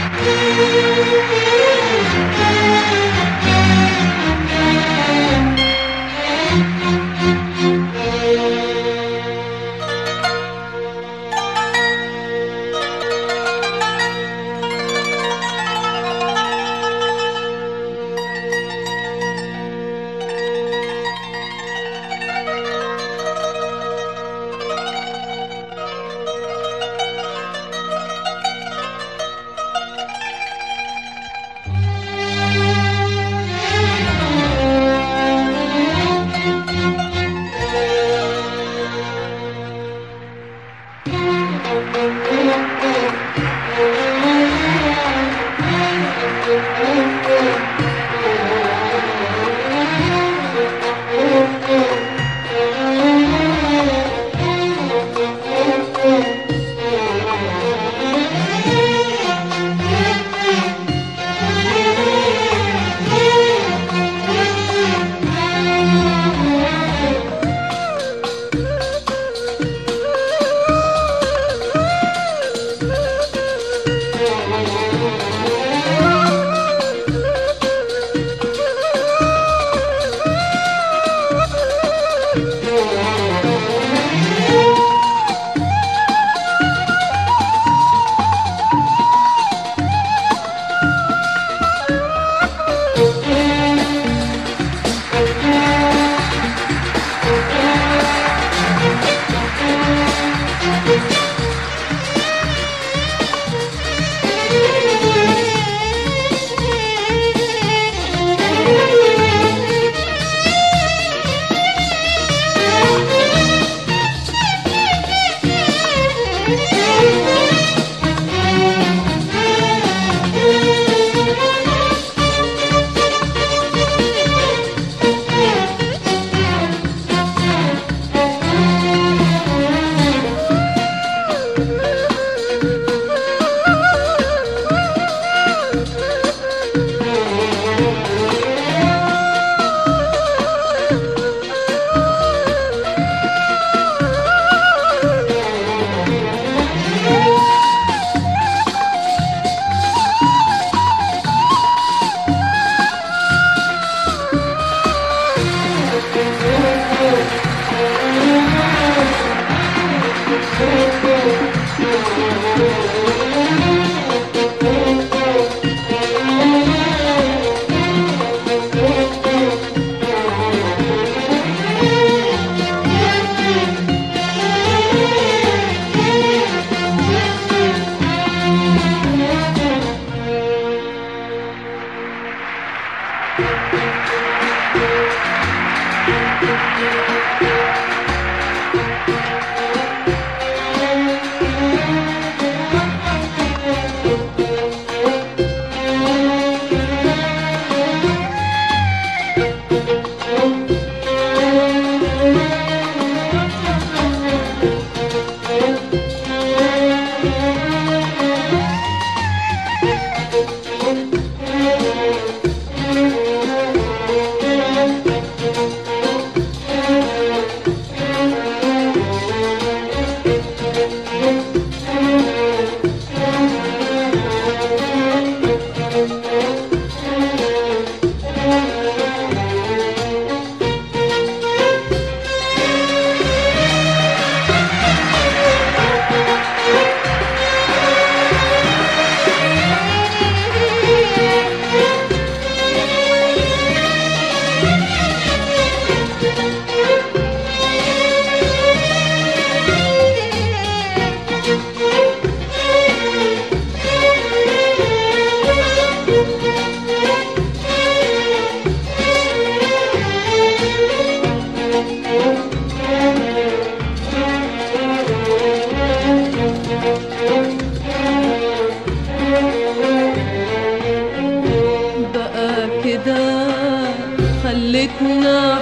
خلتنا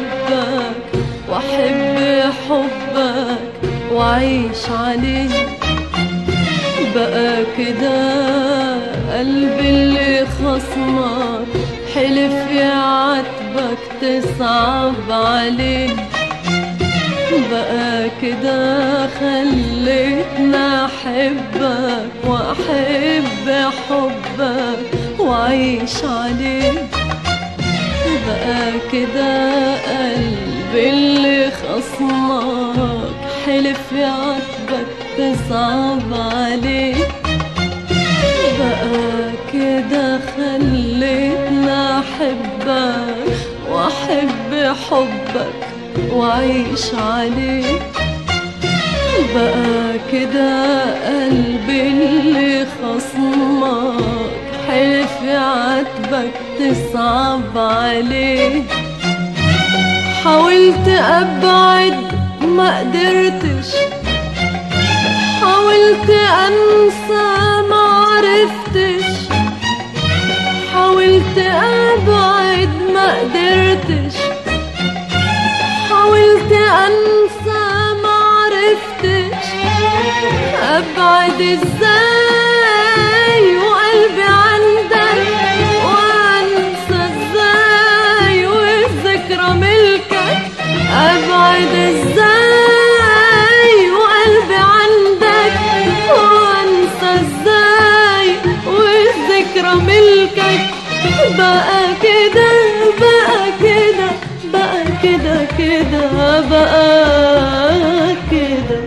احبك واحب حبك واعيش عليه بقى كده قلبي اللي خصمك حلف يعاتبك تصعب عليه بقى كده خلتنا احبك واحب حبك واعيش عليه بقى كده قلبي اللي خصمك حلف يعاتبك تصعب عليه بقى كده خلتنا احبك واحب حبك واعيش عليه بقى كده قلبي اللي خصمك حلف يعاتبك تصعب عليه حاولت ابعد ما قدرتش حاولت انسى ما عرفتش حاولت ابعد ما قدرتش حاولت انسى ما عرفتش ابعد ازاي وقلبي عندك وانسى ازاي والذكرى ملكك ابعد ازاي وقلبي عندك وانسى ازاي والذكرى ملكك بقى كده بقى كده بقى كده كده بقى كده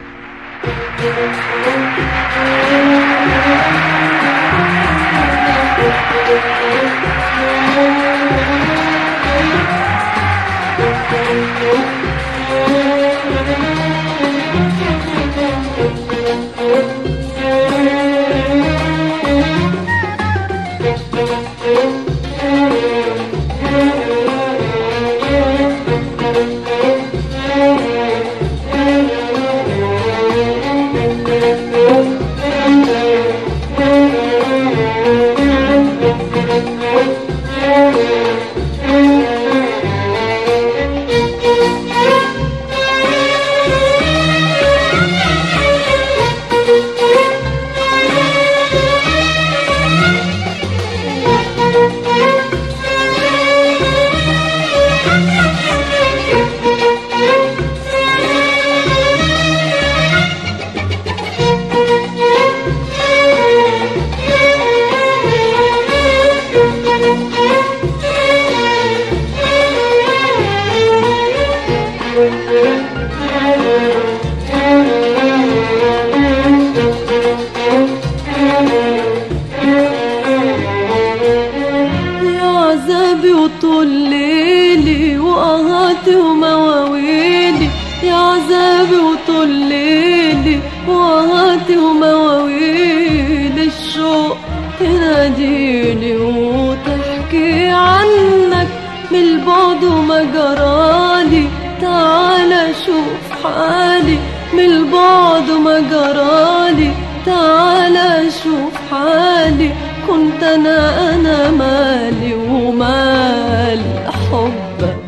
يا عذابي وطول ليلي وقهاتي ومواويلي يا عذابي وطول ليلي وقهاتي ومواويلي الشوق تناديني وتحكي عنك من البعد وما جرالي تعال شوف حالي من البعد وما جرالي تعال شوف حالي كنت انا انا مالي ومال حبك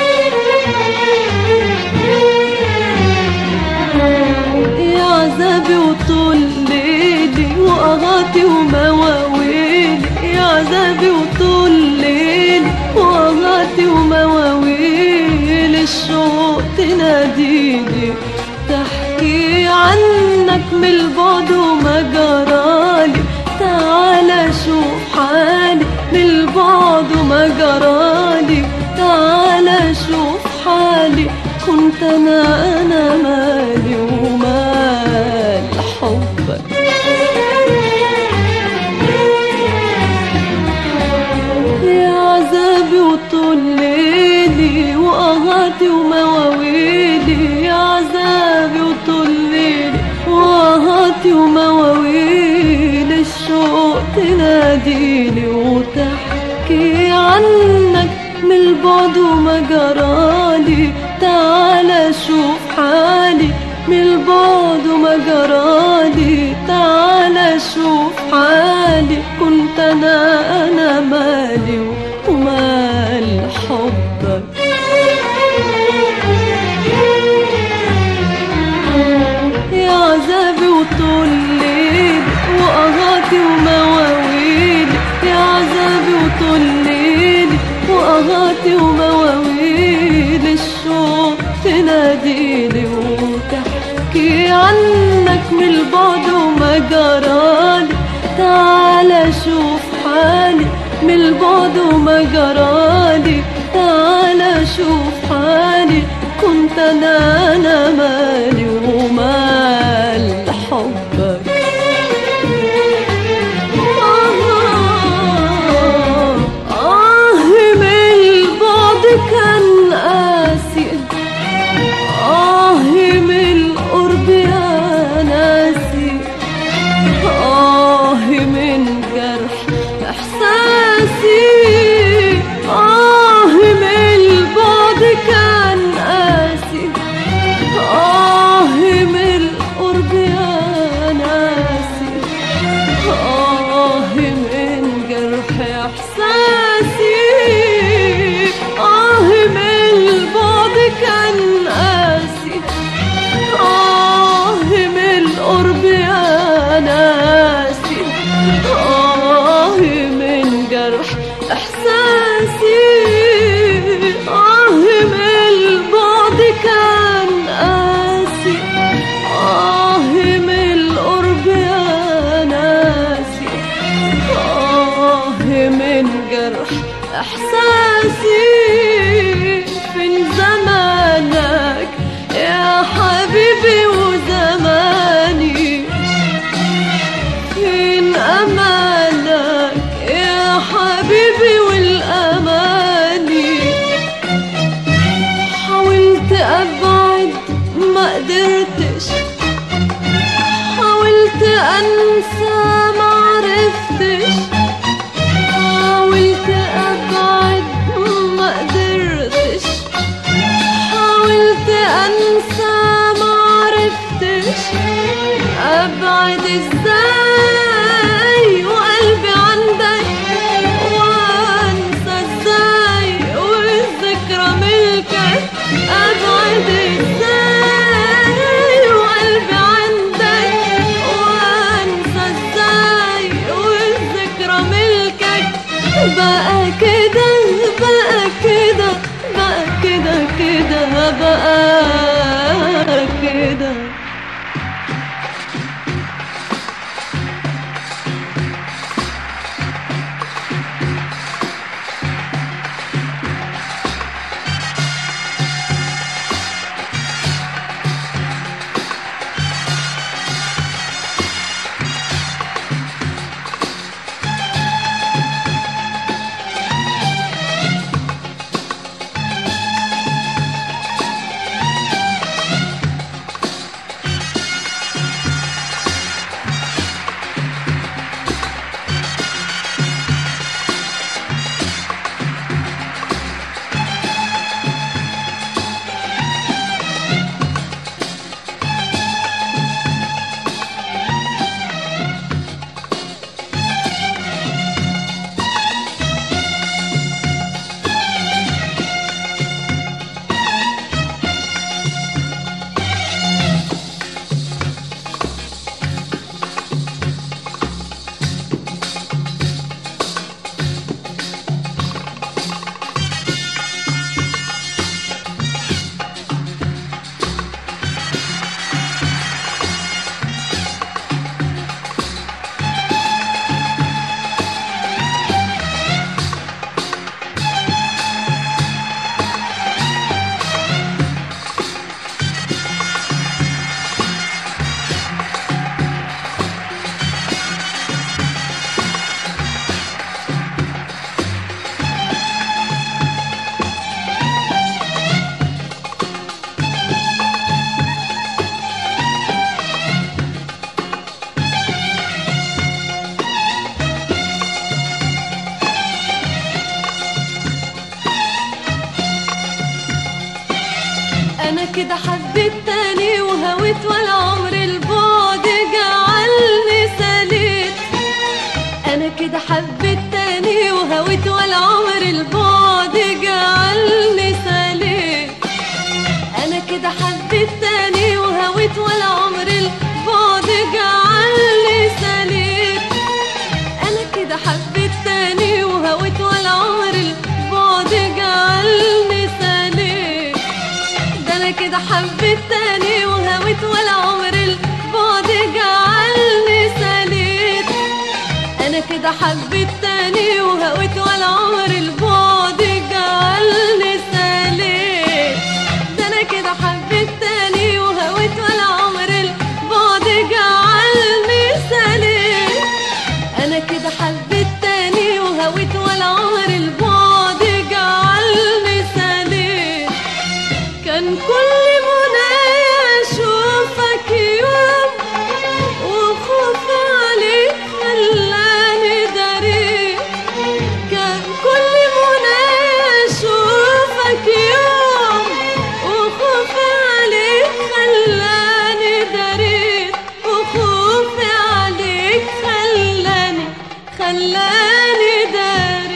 يا عذابي وطول ليلي وقهاتي ومواويلي يا عذابي وطول ليلي وقهاتي ومواويلي الشوق تناديني تحكي عنك من البعد وما جرالي تعال شوف حالي من البعد وما جرالي تعال شوف حالي كنت انا انا مالي ومال حبك يا عذابي وطول ليلي وقهاتي ومواويلي يا عذابي وطول ليلي وقهاتي ومواويلي الشوق تناديني وتحكي عنك من البعد وما جرالي تعال شوف حالي من البعد وما جرالي تعال شوف حالي كنت انا انا مالي ومال حبك يا عذابي وطول ليلي وقهاتي ومواويلي يا عذابي وطول ليلي وقهاتي ومواويلي الشوق تناديلي قلبي عنك من البعد وما جرالي تعال شوف حالي من البعد وما جرالي تعال شوف حالي كنت انا انا مالي ومال حبك آه آه من البعد كان قاسي آه من القرب يا ناسي آه من جرح إحساسي آه من البعد كان قاسي آه من القرب يا ناسي آه من جرح إحساسي آه من البعد كان قاسي آه من القرب يا ناسي آه من جرح إحساسي آه من البعد كان قاسي آه من القرب يا ناسي آه من جرح إحساسي فين زمانك يا حبيبي وزماني فين أمانك يا حبيبي والأماني حاولت أبعد ما قدرتش حاولت أنسى ما عرفتش حاولت أبعد ما قدرتش حاولت أنسى ما عرفتش أبعد إزاي وقلبي عندك وأنسى إزاي والذكرى ملكك أبعد إزاي وقلبي عندك وأنسى إزاي والذكرى ملكك بقى كده بقى كده بقى كده كده بقى كده كده حبيت تاني وهويت ولا عمر البعد جعلني ساليت ده انا كده حبيت تاني وهويت ولا عمر البعد جعلني ساليت انا كده حبيت تاني وهويت ولا عمر البعد جعلني ساليت كان كل منايا اشوفك يوم وخوف عليك خلاني داريك كان كل منايا اشوفك يوم وخوف عليك خلاني داريك وخوف عليك خلاني خلاني داريك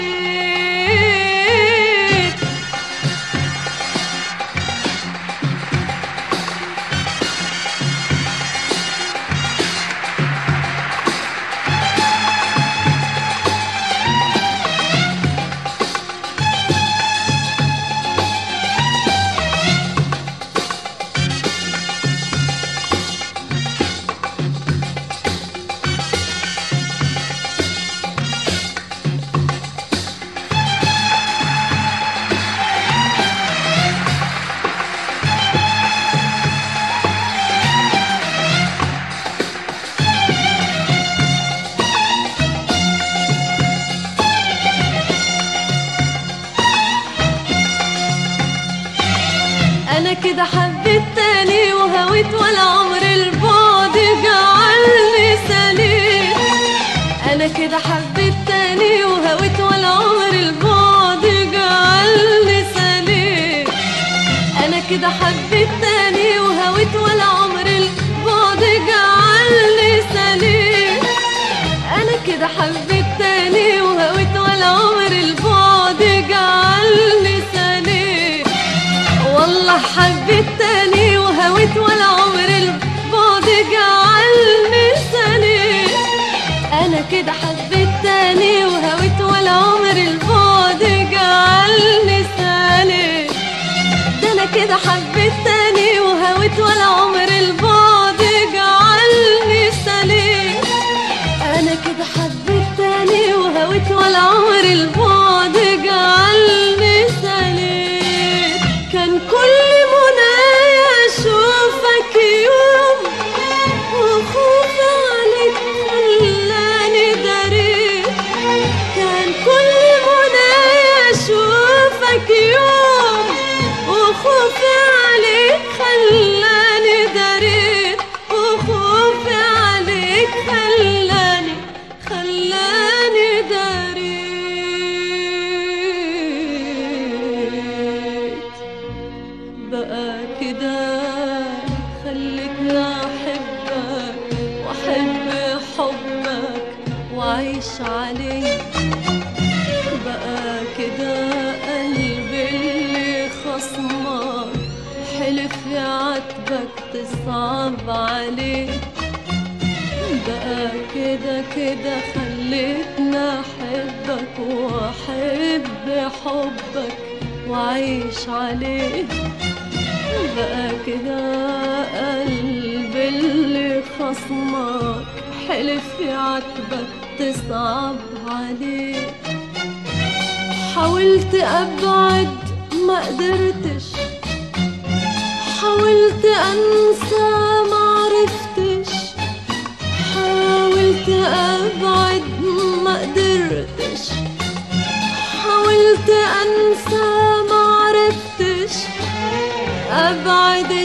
انا كده حبيت تاني وهويت ولا عمر البعد جعلني سليم انا كده حبيت تاني وهويت ولا عمر البعد جعلني سليم انا كده حبيت تاني وهويت ولا عمر البعد جعلني سليم انا كده حبيت تاني وهويت ولا عمر البعد جعلني سليم والله حبيت تاني وهويت ولا عمر البعد جعلني سليم انا كده حبيت تاني وهويت ولا عمر البعد جعلني سليم ده انا كده حبيت تاني وهويت ولا عمر البعد جعلني سليم انا كده حبيت تاني وهويت ولا عمر البعد جعلني سليم كان كل منايا اشوفك يوم وخوف عليك خلاني داريك كان كل منايا اشوفك يوم وخوف عليك خلاني داريك وخوف عليك خلاني خلاني داريك بقى كده خلتني احبك واحب حبك واعيش عليك بقى كده قلبي اللي خصمك حلف يعاتبك تصعب عليك بقى كده كده خلتني احبك واحب حبك واعيش عليه بقى كده قلبي اللي خصمك حلف يعاتبك تصعب عليه حاولت ابعد ما قدرتش حاولت انسى ما عرفتش حاولت ابعد ما قدرتش حاولت انسى ما عرفتش ابعد